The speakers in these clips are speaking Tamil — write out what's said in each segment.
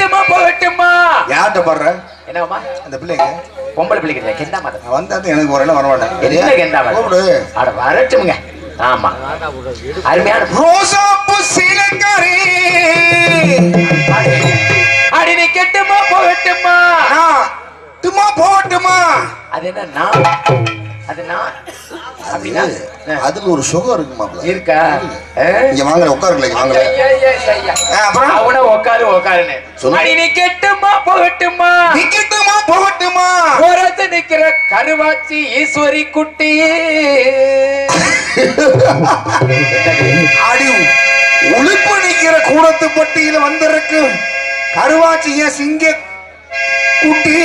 கெட்டுமா போகட்டுமா யார்கிட்ட பாடுற என்னம்மா அந்த பிள்ளைங்க பொம்பளை பிள்ளைக்கு கெண்டா மாட்டேன் நான் வந்தா தான் எனக்கு ஒரு இடம் வர மாட்டேன் என்ன கெண்டா கூப்பிடு மாட்டேன் அட வரட்டுமுங்க ஆமா அருமையான ரோசாப்பு சீலங்காரி அடி நீ கெட்டுமா போகட்டுமா நான் தும்மா போகட்டுமா அது என்ன நான் அது நான் அப்படின்னா ஆ. அதுல ஒரு சுகம் இருக்கு மாப்பிள்ள இருக்கா ஆ? இங்க வாங்கல உட்காருங்களே இங்க வாங்கல ஐயா, ஐயா, ஐயா. ஆ, அப்புறம்? அவன உக்காரு உக்காருன்னு சொல்லு. அடி நீ கெட்டுமா போகட்டுமா நிக்கட்டுமா போகட்டுமா ஓரத்து நிக்கிற கருவாச்சி ஈஸ்வரி குட்டி அடி உழுப்பு நிக்கிற கூடத்து பட்டியில வந்திருக்கு கருவாச்சிய சிங்க குட்டி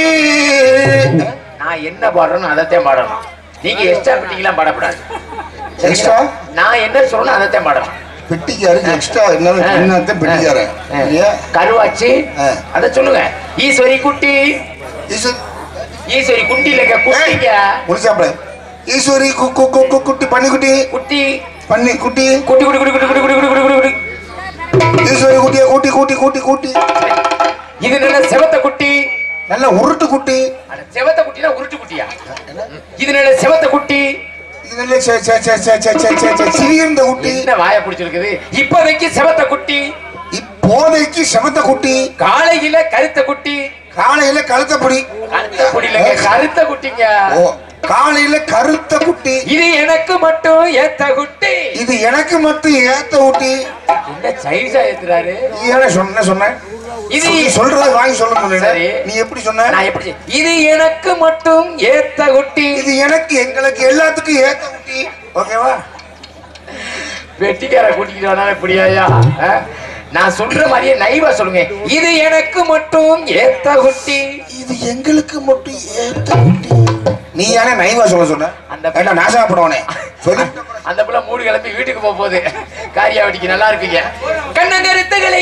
நான் என்ன பாடுறேன்னு அதைத்தான் பாடணும் நீங்க எக்ஸ்ட்ரா பெட்டிங்கெல்லாம் பாடக்கூடாது எக்ஸ்ட்ரா நான் என்ன சொல்றேன் அதைத்தான் பாடணும் பெட்டிக்காரருக்கு எக்ஸ்ட்ரா என்ன என்னத்த பெட்டிக்காரன் ஆ. இல்லையா கருவாச்சி ஆ. அத சொல்லுங்க ஈஸ்வரி குட்டி ஈஸ்வரி ஈஸ்வரி குட்டி இல்லைங்க குட்டிங்க முடிச்சாப்ல ஈஸ்வரி கு கு கு கு குட்டி பண்ணி குட்டி குட்டி பண்ணி குட்டி குட்டி குட்டி குட்டி குட்டி குட்டி குட்டி குட்டி குட்டி குட்டி ஈஸ்வரி குட்டிய கூட்டி கூட்டி கூட்டி கூட்டி இது நல்ல செவத்த குட்டி நல்ல உருட்டு குட்டி அட செவத்த குட்டினா உருட்டு குட்டியா இது நல்ல செவத்த குட்டி இது நல்ல சே சே சே சே சே சே சே சே சிறியிருந்த குட்டி என்ன வாய பிடிச்சிருக்குது இப்போதைக்கு செவத்த குட்டி இப்போதைக்கு செமத்த குட்டி காலையில கருத்த குட்டி காலையில கழுத்த புடி கருத்த குட்டி இல்லைங்க கருத்த குட்டிங்க ஓ காலையில கருத்த குட்டி இது எனக்கு மட்டும் ஏத்த குட்டி இது எனக்கு மட்டும் ஏத்த ஊட்டி என்ன சைல்ஸா ஏத்துறாரு நீ என்ன சொன்ன சொன்ன இது சொல்லி- சொல்றத வாங்கி சொல்ல முடியல சரி. நீ எப்படி சொன்ன நான் எப்படி சொல்~ இது எனக்கு மட்டும் ஏத்த குட்டி இது எனக்கு எங்களுக்கு எல்லாத்துக்கும் ஏத்த ஊட்டி ஓகேவா வெட்டிக்கார கூட்டிக்கிட்டு வந்தாலும் இப்படியாயா ஆ? நான் சொல்ற மாதிரியே நைவா சொல்லுங்க இது எனக்கு மட்டும் ஏத்த குட்டி இது எங்களுக்கு மட்டும் ஏத்த ஊட்டி நீ ஏன்னா நைவா சொல்ல சொன்ன அந்த- ஏண்டா நாசமா பண்ணுவானே சொல்லி அந்த பிள்ளை மூடு கிளம்பி வீட்டுக்கு போக போகுது காரியாவட்டிக்கு நல்லா இருப்பீங்க கண்ணங்கருத்துகளை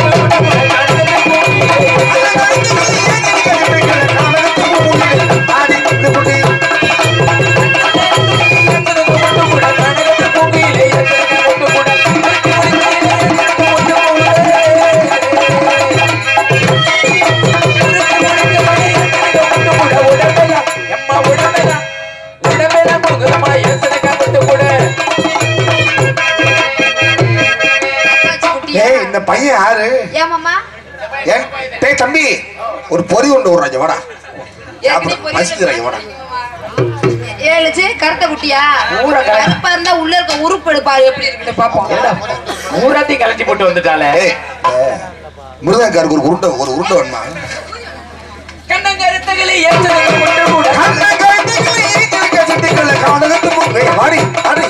ஏய் இந்த பையன் யாரு ஏமாமா ஏன் டேய் தம்பி ஒரு பொறி கொண்டு விடுறாங்க வாடா ஏற்கனவே அப்புறம் பொரியல் பசிக்கிறாங்க வாடா ஏழுச்சு கருத்த குட்டியா ஊரை கர- கருப்பா இருந்தா உள்ள இருக்க உறுப்பு எடுப்பாரு எப்படி இருக்குன்னு பாப்போம் ஊராத்தையும் கலட்டி போட்டு வந்துட்டாலே ஏய் மிருதங்காருக்கு ஒரு உருண்டை ஒரு உருண்டை வேணுமா கண்ணங்கருத்துகளை ஏற்றுதல் கொண்டு கூட கண்ண கழுத்துக்களை ஈர்த்திருக்க சிட்டிக்குள்ள காதகத்து முன் ஏய், வாடி வாடி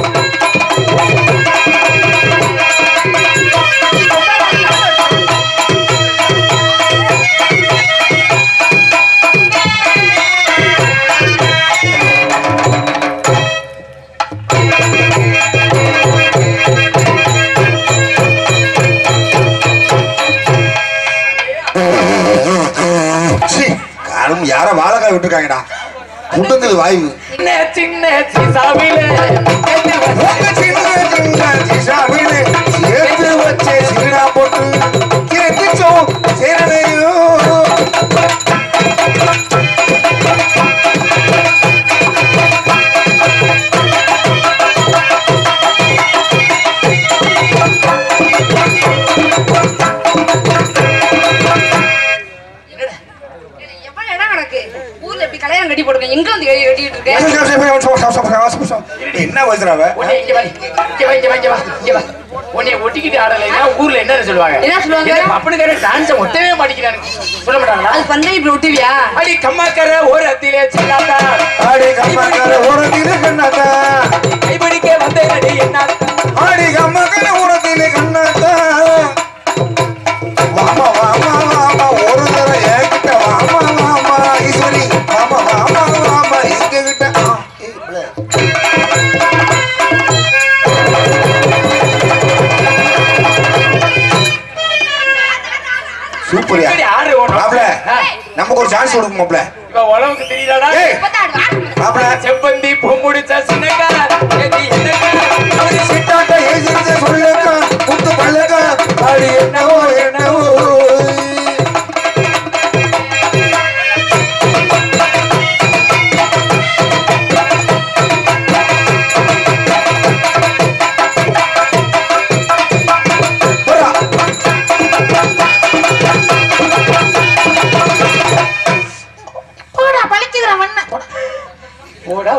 சீ, காரும் யார வாழைக்காய் விட்டுருக்காங்கடா குண்டங்கள் வாய்வு சின்ன சின்ன சிசாவில உங்க சின்ன சின்ன சிசாவிலே சேர்த்து வச்ச சீடா போட்டு கேட்டுச்சோம் சேரனையோ எவ்வளவு இடம் கிடக்கு ஊர்ல எப்படி கல்யாணம் கட்டி போடுங்க எங்க வந்து கட்டி கட்டிட்டு இருக்கேன் என்ன வயசுறாவ உன்னை இங்க வா இங்க வா இங்க வா இங்க வா இங்க வா உன்னை ஒட்டிக்கிட்டு ஆடலைன்னா ஊர்ல என்ன சொல்லுவாங்க என்ன சொல்லுவாங்க? அப்படிங்கிற டான்ஸ் ஒட்டவே மாட்டேங்கிறாங்க சொல்ல மாட்டாங்களா அது பண்ண இப்படி விட்டுவியா அடி கம்மாக்கர ஓரத்திலே செல்லாதா ஆடி கம்மாக்கார உரத்திலே கண்ணாத்தா கைபிடிக்க வந்த அடி என்ன ஆடி கம்மாக்கார உரத்திலே கண்ணாத்தா வாமா வாமா வாமா ஒரு தர என்கிட்ட வாமா வாமா ஈஸ்வரி வாமா வாமா வாமா எங்க கிட்ட ஆ, ஏய், பிள்ளை. சூப்பர்யா இப்படி ஆடு ஓடும் மாப்ள நமக்கு ஒரு சான்ஸ் கொடுக்கும் மாப்ள இப்ப உழவுக்கு தெரியுதாடா ஏய் மாப்ள செப்பந்தி பூமுடிச்ச சின்னக்கார ஏத்தி என்னக்கார அவரு சிட்டாட்ட ஏஜென்சி சொல்லுக்கா குத்து பல்லக்கா அடி என்னவோ என்னவோ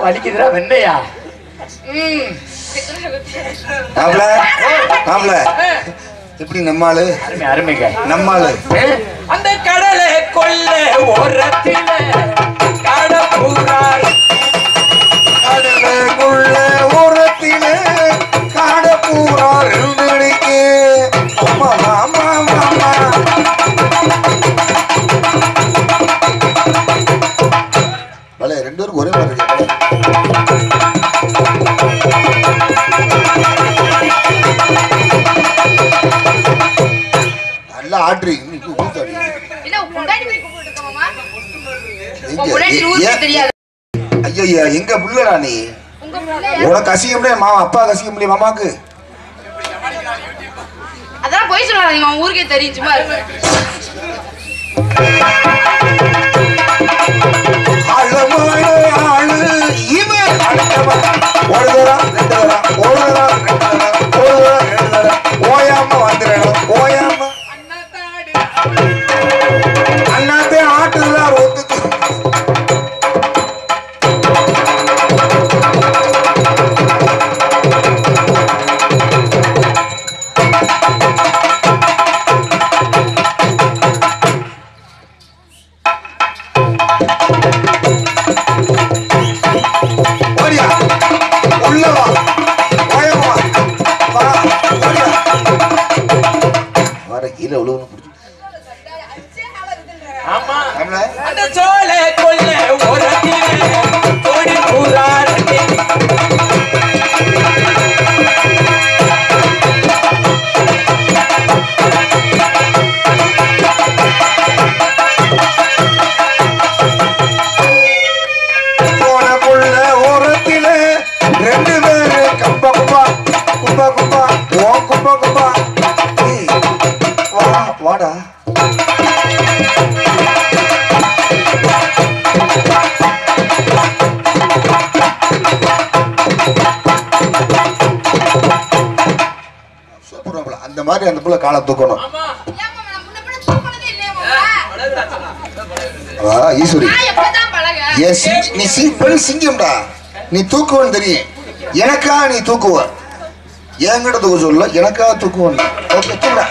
வலிக்குதுடா வெண்ணையா ம் மாப்பிள மாப்பிள எப்படி நம்மாளு அருமை அருமைங்க நம்மாளு அந்த கடலை கொல்ல ஓரத்தில கடப்புறார் கடலுக்குள்ள ஓரத்திலே காட பூரா ரெண்டு அடிக்கு அம்மா மாமா மாமா பலே ரெண்டு பேரும் ஒரே மாதிரி இருக்கு நல்லா ஆட்றீங்க நீ கூத்தாடி இல்ல உன் பொண்டாட்டி போய் கூப்பிட்டு இருக்க மாமா உன் எங்க? பொண்டாட்டி ஏ- ஊருக்கு ஏன்? தெரியாது ஐயா எங்க புள்ளடா நீ உங்க பிள்ளை உனக்கு அசிங்க முடியாது மாமா அப்பா அசிங்க முடியும் மாமாக்கு அதான் போய் சொல்லாதீங்க அவன் ஊருக்கே தெரியும் சும்மா இருக்கு அழமான ஆளு இவன் அடுத்தவன். ஒரு தரம், ரெண்டு தரம், ஒரு தரம், ரெண்டு தரம், ஒரு தரம், ரெண்டு தரம். ஓயாம வந்துடணும், ஓயாம. அண்ணாத்தே ஆட்டுதுடா ஒத்துக்கு. ஓடியா. உள்ள வா. ஓயாம வா. வா, ஓடியா. வர கீழே விழுவுன்னு பிடிச்சு. ஆமா ஆம்ல? அந்த சோழ கொல்ல ஓரத்தில கோடி கூறார் போன புள்ள ஓரத்திலே ரெண்டு பேரு கம்பா கும்பா கும்பா கும்பா ஓ கும்பா கும்பா ஏய், வா வாடா சூப்பர் மாப்பிள. அந்த மாதிரி அந்த புள்ள காலை தூக்கணும் ஆமா ஏன் மாமா, நான் முன்ன பின்ன தூக்குனதே இல்லையே மாமா. ஆ, ஈஸ்வரி நான் எப்பதான் பழக? என் சிங்- நீ சிங் பெண் சிங்கம்டா நீ தூக்குவன்னு தெரியும் எனக்கா நீ தூக்குவ என்கிட்ட தூக்க சொல்ல எனக்கா தூக்குவன் ஓகே தூக்குடா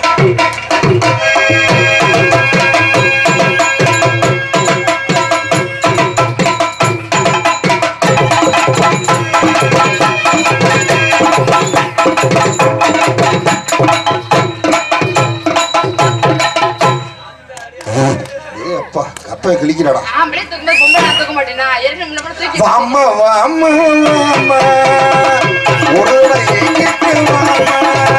ஏய் அப்பா கப்பை கிழிக்கிறாடா ஆம்பளை தூக்கும்போது பொம்பளை நான் தூக்க மாட்டேனா? ஏற்கனவே முன்ன பின்ன தூக்கி வாம்மா வாம்மா வாம்மா ஒரு எங்கிட்டு வாம்மா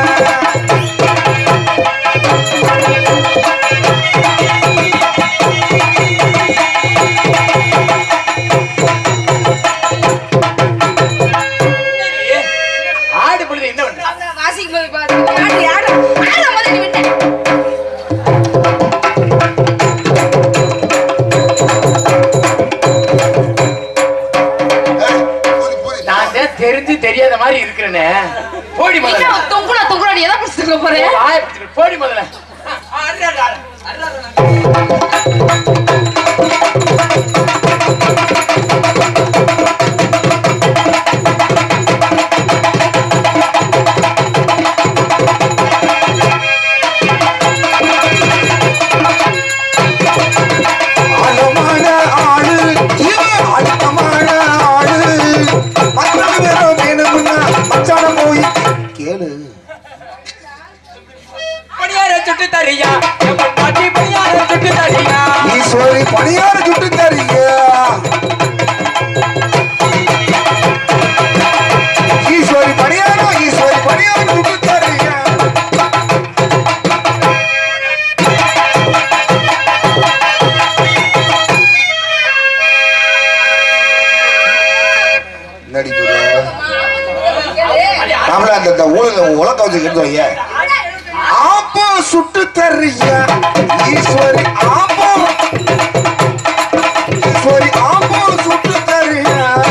ஆடு பொழுது என்ன பண்ற அப்புறம் வாசிக்கும் போது பாத்து, ஆடு, ஆடு, ஆடு, அம்மா தண்ணி விட்டேன். ஏய், போடி, போடி. நான் தான் தெரிஞ்சு தெரியாத மாதிரி இருக்கிறேனே போடி என்ன முதல்ல தொங்குடா, தொங்குடா, நீ எதை பிடிச்சு தூக்க போற? வாயை பிடிச்சிட்டு போடி முதல்ல ஆழமான ஆளு இவன் அழுத்தமான ஆளு மச்சான வேணும் வேணும்னா மச்சான போய் கேளு பணியார சுட்டு தரியா என் பாட்டி பணியார சுட்டு தரியா ஈஸ்வரி பணியார சுட்டு தரீங்க ஈஸ்வரி பணியாரம் ஈஸ்வரி பணியாரம் சுட்டு தரீங்க என்னடி சொல்ற மாமலா அந்த ஊழல உலக வச்சு எடுத்து வைய ஆப்போ சுட்டு தர்றிய ஈஸ்வரி ஆப்போ ஈஸ்வரி ஆப்போ சுட்டு தர்றிய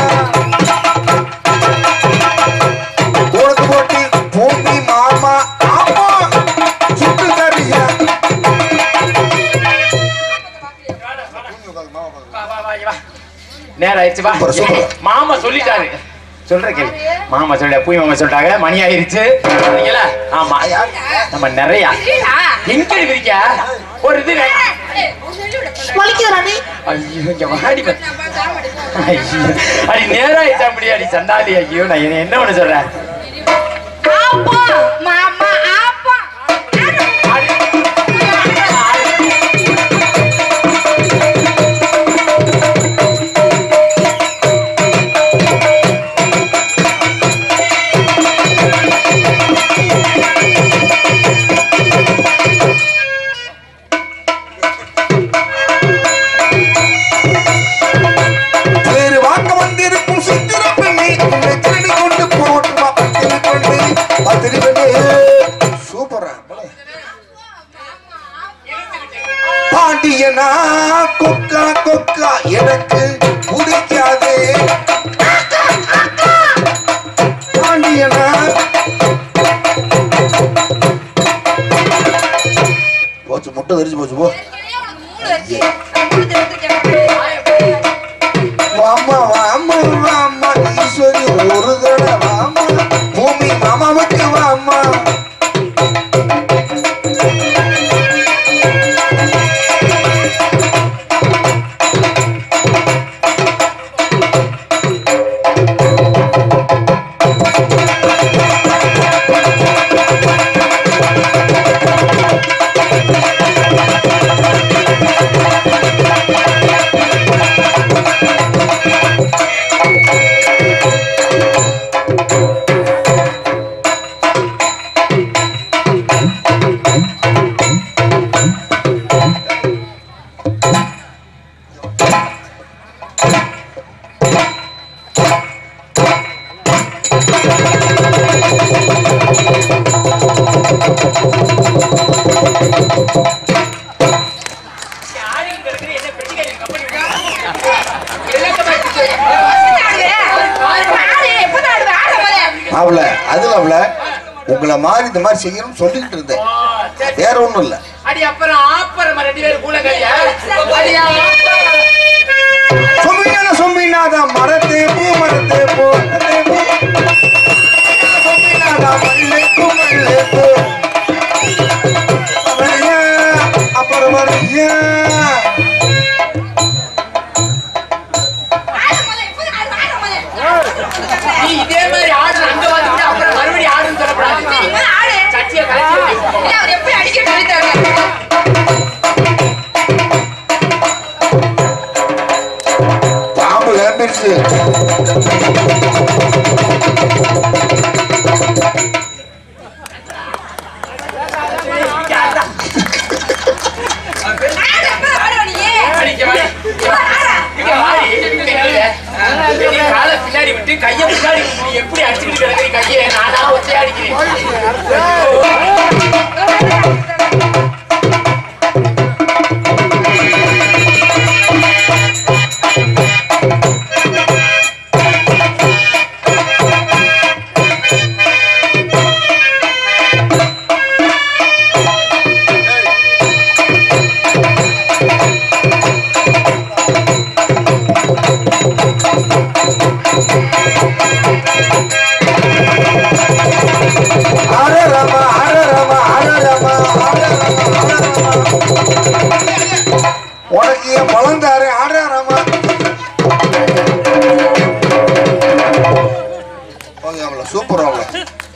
உனக்கு போட்டி பூமி மாமா ஆப்போ சுட்டு தர்றிய வா, வா, வா, இங்க வா. நேரம் ஆயிடுச்சு வா சூப்பர், சூப்பர். மாமா சொல்லிட்டாரு சொல்ற கேள்வி மாமா சொல்ல பூய் மாமா சொல்லிட்டாங்க மணி ஆயிருச்சு சரிங்களா? ஆமா நம்ம நிறைய இல்லடா. எங்க இருக்கீங்க ஒரு இது வேணும். ஏய், ஒரு சொல்லி விட சொல்றேன். வலிக்குதுறாடி ஐயோ இங்க வாடி பா. நான் பார்த்து தர மாட்டேன். ஐயோ அடி நேரம் ஆயிடுச்சா அப்படி அடி சண்டாளி ஐயோ நான் என்ன- என்ன பண்ண சொல்றேன் ஆப்பா, மாமா, ஆப்பா. வேறு வாங்க வந்திருக்கும் சித்திர பெண்ணை உன்னை திருடி கொண்டு போட்டுமா பத்திரி பெண்ணை பத்திரி பெண்ணை சூப்பரா பாண்டியனா கொக்கா கொக்கா எனக்கு பிடிக்காதே பாண்டியனா போச்சு முட்டை தெரிஞ்சு போச்சு போ ஏற்கனவே உனக்கு மூளை இருக்கு. நான் மூளை தெரிஞ்சிருக்கேன். வாமா வாமா வாமா ஈஸ்வரி ஒரு தடவை வாமா பூமி மாமாவுக்கு வாமா மாப்பிள அதுல அவள உங்களை மாதிரி இந்த மாதிரி செய்யணும்னு சொல்லிக்கிட்டு இருந்தேன் வேற ஒண்ணும் இல்ல அடி அப்புறம் ஆப்பரம் ரெண்டு பேரும் கூட கையா அடியா சொம்பினால சொம்பினாத மரத்தே பூ மரத்தே பூ மரத்தே பூ. சொம்பினாத மல்லை பூ மல்லை பூ வரியா, அப்புறம் வரியா. நீ இதே மாதிரி ஆடு அங்க வந்துட்டு அப்புறம் மறுபடியும் ஆடுன்னு சொல்லக்கூடாது சட்டியை கலச்சி பாம்பு கிளம்பிருச்சு அடிக்க வாடி. இங்க வாடி. இங்க நில்லு. நீ காலை பின்னாடி விட்டு கையை முன்னாடி விட்டு நீ எப்படி அடிச்சுக்கிட்டு கிடக்குறீ கையை நானா ஒத்தையா அடிக்கிறேன் ஹர ரம ஹர ரம ஹர ரம ஹர ரம ஹர ரம உனக்கு என் பழம் தாரு ஹர ரம ஓகே அவ்வளோ சூப்பர் அவ்வளோ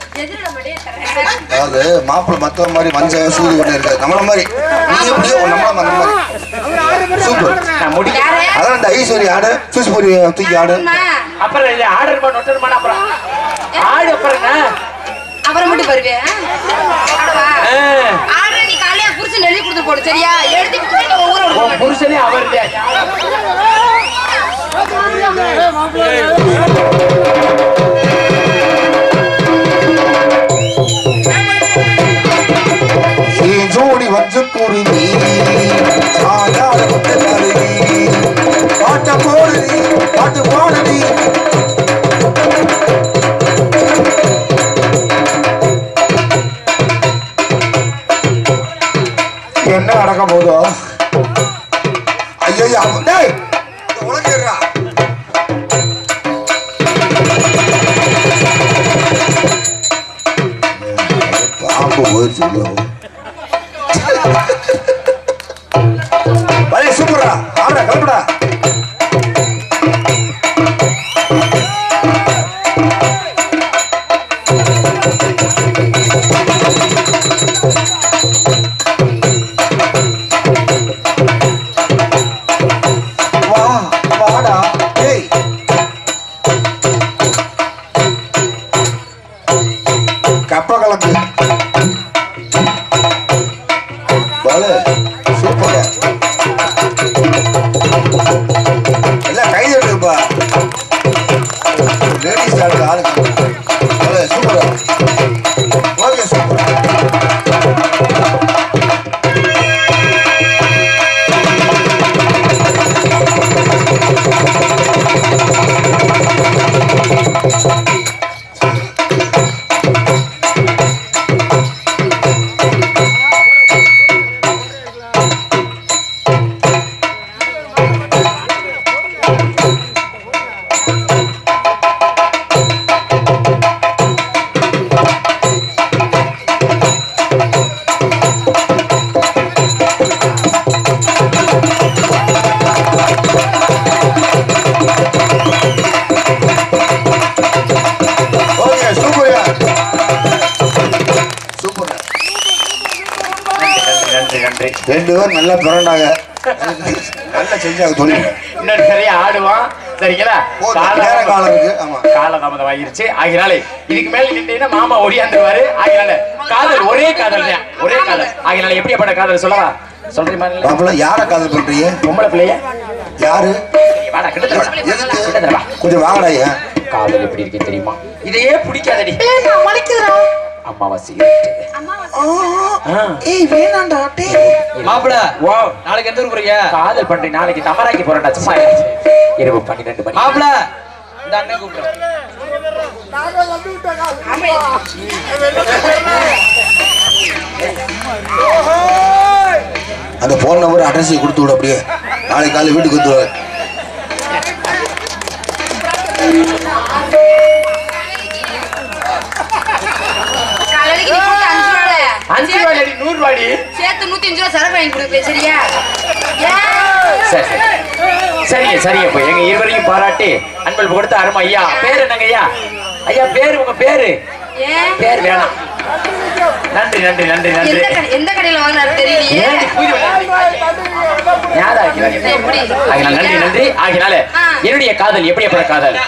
அதாவது மாப்பிள்ளை மத்தவங்க மாதிரி மஞ்சள் சூது கொண்டு இருக்காது நம்மள மாதிரி நீ எப்படியோ நம்மள அந்த மாதிரி சூப்பர் நான் முடிக்க அதான் இந்த ஐஸ்வர்யா ஆடு சூஸ் பொரி தூக்கி ஆடு அப்புறம் இல்ல ஆர்டர் பண்ண ஒட்டர் பண்ண அப்புறம் ஆடு அப்புறம் என்ன அப்புறம் மட்டும் வருவேன் ஆ. ஆர்டர் நீ காலையில புரிச்சு எழுதி கொடுத்து போடு சரியா எழுதி கொடுத்து நீ ஒவ்வொரு உன் புருஷனே அவர் இல்லையா என் ஜோடி வச்சு குருவி ஆடாட முட்டை பாட்ட போடுதி பாட்டு போடுதி என்ன நடக்க போதோ ஐயோ டேய் இந்த உலகிறா ரொம்ப போயிடுச்சு உள்ள. பலே சூப்பரா ஆடா கிளம்புடா வா வாடா ஏய் கப்ப கலக்கு பாலு சூப்பர் எல்லாம் கை தட்டுப்பா லேடிஸ் ஆடுது ஆளுங்க பாலு சூப்பர் ஓகே சூப்பர் ஓகே சூப்பர்யா சூப்பர் நன்றி நன்றி ரெண்டு பேரும் நல்லா பிறண்டாங்க நல்லா செஞ்சாங்க தொழில் இன்னொரு சரியா ஆடுவான் சரிங்களா போதும், கால- நேர காலம் இருக்கு ஆமா காலதாமதம் ஆகிருச்சு ஆகினாலே இதுக்கு மேல நின்றீங்கன்னா மாமா ஒடியாந்துருவாரு ஆகினால காதல் ஒரே காதல் தான் ஒரே காதல் ஆகினால எப்படியாப்பட்ட காதல் சொல்லவா சொல்றீங்க மாதிரி பாப்பல யார காதல் பண்றீங்க பொம்பளை பிள்ளைய யாரு சரி, வாடா கிட்டத்தட்ட வாடா. எதுக்கு கிட்டத்தட்ட வா. கொஞ்சம் வாங்கடா ஏன் காதல் எப்படி இருக்கு தெரியுமா இதையே பிடிக்காதடி அம்மாவாசை ஆ. ஏய் வேணாண்டா டேய் மாப்பிள வா நாளைக்கு எந்த ஊர் போறீங்க காதல் பண்றேன் நாளைக்கு தமராக்கி போறேன்டா சும்மா இரு. இரவு பன்னிரெண்டு மணி மாப்பிள இந்த அண்ணன் கூப்பிடுறேன் அந்த போன் நம்பர் அட்ரஸ் கொடுத்து விடு அப்படியே நாளைக்கு காலையில் வீட்டுக்கு வந்துடுவாரு காலையில நீ கொடுத்த அஞ்சு ரூபால அஞ்சு ரூபாய் அடி நூறு ரூபாடி சேர்த்து நூத்தி அஞ்சு ரூபா சரக்கு வாங்கி கொடுப்பேன் சரியா ஏன்? சரி சரிங்க சரிங்க இப்போ எங்க இருவரையும் பாராட்டி அன்பளிப்பு கொடுத்த அருமை ஐயா பேர் என்னங்க ஐயா ஐயா பேரு உங்க பேரு ஏன் பேர் வேணாம் நன்றி நன்றி நன்றி நன்றி எந்த கடை- எந்த கடையில வாங்கினாரு தெரியலையே ஏன் புரியல? ஞாபகம் ஆக்கிறாங்க. எப்படி? ஆகினால நன்றி நன்றி ஆகினால ஆ. என்னுடைய காதல் எப்படிப்பட்ட காதல்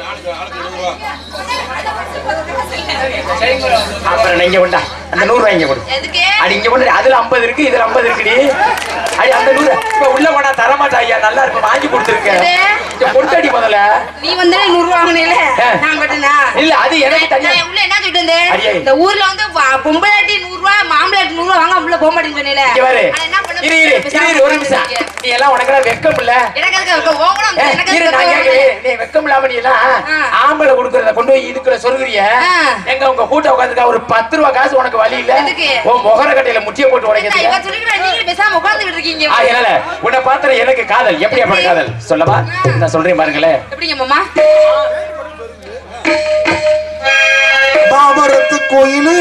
அப்புறம் நீங்க கொண்டா அந்த நூறு ரூபாய் இங்க கொடு எதுக்கு அடி இங்க கொண்டு அதுல ஐம்பது இருக்கு இதுல ஐம்பது இருக்குடி அடி அந்த நூறு இப்ப உள்ள போனா தரமாட்டா ஐயா நல்லா இருக்கும் வாங்கி கொடுத்துருக்கேன் எது? இங்க கொடுத்தடி முதல்ல நீ வந்து நூறு ரூபா வாங்கினீல ஆ. நான் பட்டனா இல்ல அது எனக்கு தனியா நான் உள்ள என்ன சொல்லிட்டு வந்தேன் அடியே. இந்த ஊர்ல வந்து வ- பொம்பளாட்டி நூறு ரூபா மாம்பளாட்டி நூறு ரூபா வாங்க உள்ள போக மாட்டேன்னு சொன்னீல இங்க பாரு ஆனா என்ன பண்ண இரு இரு பேசாம இரு, இரு ஒரு நிமிஷம் உட்கார்ந்திருக்கீங்க. நீ எல்லாம் உனக்கு வெக்கம் இல்ல எனக்கு எதுக்கு வைக்க? ஓங்கணும், ஏ, எனக்கு இரு எதுக்கு நான் வைக்க? கேட்கிறேன் நீ வெக்கம் இல்லாம நீ எல்லாம் ஆ. ஆம்பளை கொடுக்கறத கொண்டு போய் இதுக்குள்ள சொருகுறிய ஆ. எங்க உங்க கூட்ட உட்காந்துருக்கா ஒரு பத்து ரூபா காசு உனக்கு வழி இல்ல எதுக்கு? உன் முகர கட்டையில முட்டிய போட்டு நான் உடைக்கிறது இவ சொல்லிக்கிறேன், நீங்களும் பேசாம உட்கார்ந்துகிட்டு இருக்கீங்க. ஆகையால உன்னை பாத்திர எனக்கு காதல் எப்படியாப்பட்ட காதல் சொல்லவா நான் சொல்றேன் பாருங்களேன் எப்படிங்க மாமா மாமரத்து கோயிலு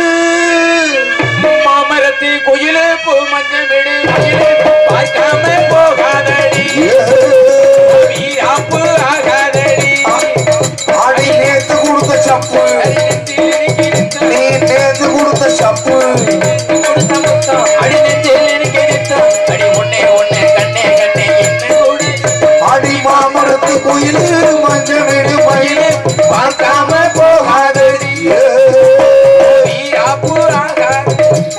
மாமரத்து குயிலு பூ மஞ்சள் விடு மயிலு பார்க்காம போகாதடி வீராப்பு ஆகாதடி ஆடி நேத்து கொடுத்த சப்பு நீ நேத்து கொடுத்த சப்பு கொடுத்த முத்தம் அடி நெஞ்சில் எனக்கு நித்தம் அடி ஒன்னே ஒன்னே கண்ணே கண்ணே என்ன கொடு ஆடி மாமரத்து கோயிலு மஞ்சள் வீடு மயிலு பார்க்காம போகாதடி ஏ. வீராப்பு ஆகாதடி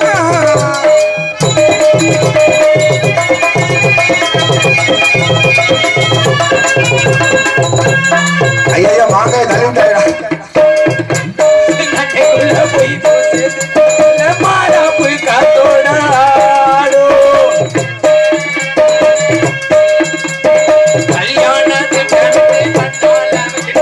ஐயா மாங்காய் தள்ளி விட்டாயா நட்டைக்குள்ள போய் தோசை மாறாப்பு காத்தோடாடோ கல்யாணத்துக்கு கண்டால